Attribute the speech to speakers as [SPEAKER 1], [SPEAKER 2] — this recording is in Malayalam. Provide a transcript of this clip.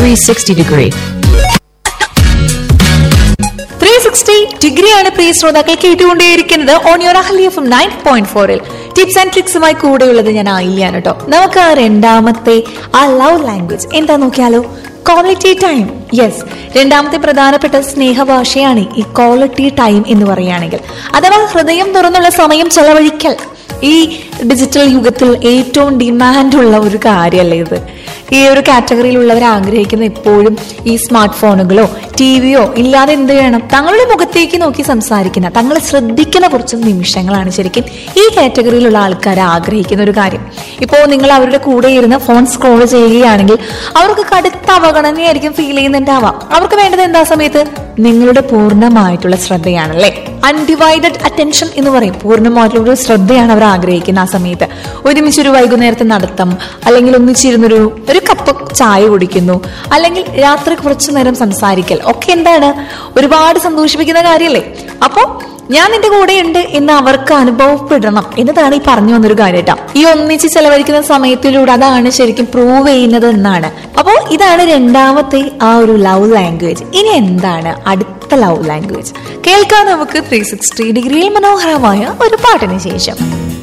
[SPEAKER 1] 360 degree.
[SPEAKER 2] ത്രീ സിക്സ്റ്റി ഡിഗ്രിയാണ് പ്രിയ ശ്രോതാക്കൾ കേട്ടുകൊണ്ടേയിരിക്കുന്നത് on your Ahali F nine point ഫോറിൽ ടിപ്സ് ആൻഡ് ട്രിക്സുമായി കൂടെയുള്ളത് ഞാൻ ആയില്യാണ് കേട്ടോ നമുക്ക് ആ രണ്ടാമത്തെ ആ ലവ് ലാംഗ്വേജ് എന്താ നോക്കിയാലോ ക്വാളിറ്റി ടൈം യെസ് രണ്ടാമത്തെ പ്രധാനപ്പെട്ട സ്നേഹഭാഷയാണ് ഈ ക്വാളിറ്റി ടൈം എന്ന് പറയുകയാണെങ്കിൽ അഥവാ ഹൃദയം തുറന്നുള്ള സമയം ചെലവഴിക്കൽ ഈ ഡിജിറ്റൽ യുഗത്തിൽ ഏറ്റവും ഡിമാൻഡുള്ള ഒരു കാര്യമല്ലേ ഇത് ഈ ഒരു കാറ്റഗറിയിലുള്ളവർ ആഗ്രഹിക്കുന്ന എപ്പോഴും ഈ സ്മാർട്ട് ഫോണുകളോ ടി വിയോ ഇല്ലാതെ എന്ത് വേണം തങ്ങളുടെ മുഖത്തേക്ക് നോക്കി സംസാരിക്കുന്ന തങ്ങളെ ശ്രദ്ധിക്കുന്ന കുറച്ച് നിമിഷങ്ങളാണ് ശരിക്കും ഈ കാറ്റഗറിയിലുള്ള ആൾക്കാർ ആഗ്രഹിക്കുന്ന ഒരു കാര്യം ഇപ്പോൾ നിങ്ങൾ അവരുടെ കൂടെ ഇരുന്ന് ഫോൺ സ്ക്രോൾ ചെയ്യുകയാണെങ്കിൽ അവർക്ക് കടുത്ത അവഗണനയായിരിക്കും ഫീൽ ചെയ്യുന്നുണ്ടാവാം അവർക്ക് വേണ്ടത് എന്താ സമയത്ത് നിങ്ങളുടെ പൂർണ്ണമായിട്ടുള്ള ശ്രദ്ധയാണല്ലേ അൺഡിവൈഡഡ് അറ്റൻഷൻ എന്ന് പറയും പൂർണ്ണമായിട്ടുള്ള ഒരു ശ്രദ്ധയാണ് അവർ ആഗ്രഹിക്കുന്നത് ആ സമയത്ത് ഒരുമിച്ചൊരു വൈകുന്നേരത്തെ നടത്തം അല്ലെങ്കിൽ ഒന്നിച്ചിരുന്നൊരു ഒരു കപ്പ് ചായ കുടിക്കുന്നു അല്ലെങ്കിൽ രാത്രി കുറച്ചു നേരം സംസാരിക്കൽ ഒക്കെ എന്താണ് ഒരുപാട് സന്തോഷിപ്പിക്കുന്ന കാര്യമല്ലേ അപ്പോ ഞാൻ നിന്റെ കൂടെ ഉണ്ട് എന്ന് അവർക്ക് അനുഭവപ്പെടണം എന്നതാണ് ഈ പറഞ്ഞു വന്നൊരു കാര്യം കേട്ടോ ഈ ഒന്നിച്ച് ചെലവഴിക്കുന്ന സമയത്തിലൂടെ അതാണ് ശരിക്കും പ്രൂവ് ചെയ്യുന്നത് എന്നാണ് അപ്പോ ഇതാണ് രണ്ടാമത്തെ ആ ഒരു ലവ് ലാംഗ്വേജ് ഇനി എന്താണ് അടുത്ത ലവ് ലാംഗ്വേജ് കേൾക്കാൻ നമുക്ക് ത്രീ സിക്സ്റ്റി ഡിഗ്രിയിൽ മനോഹരമായ ഒരു പാട്ടിന് ശേഷം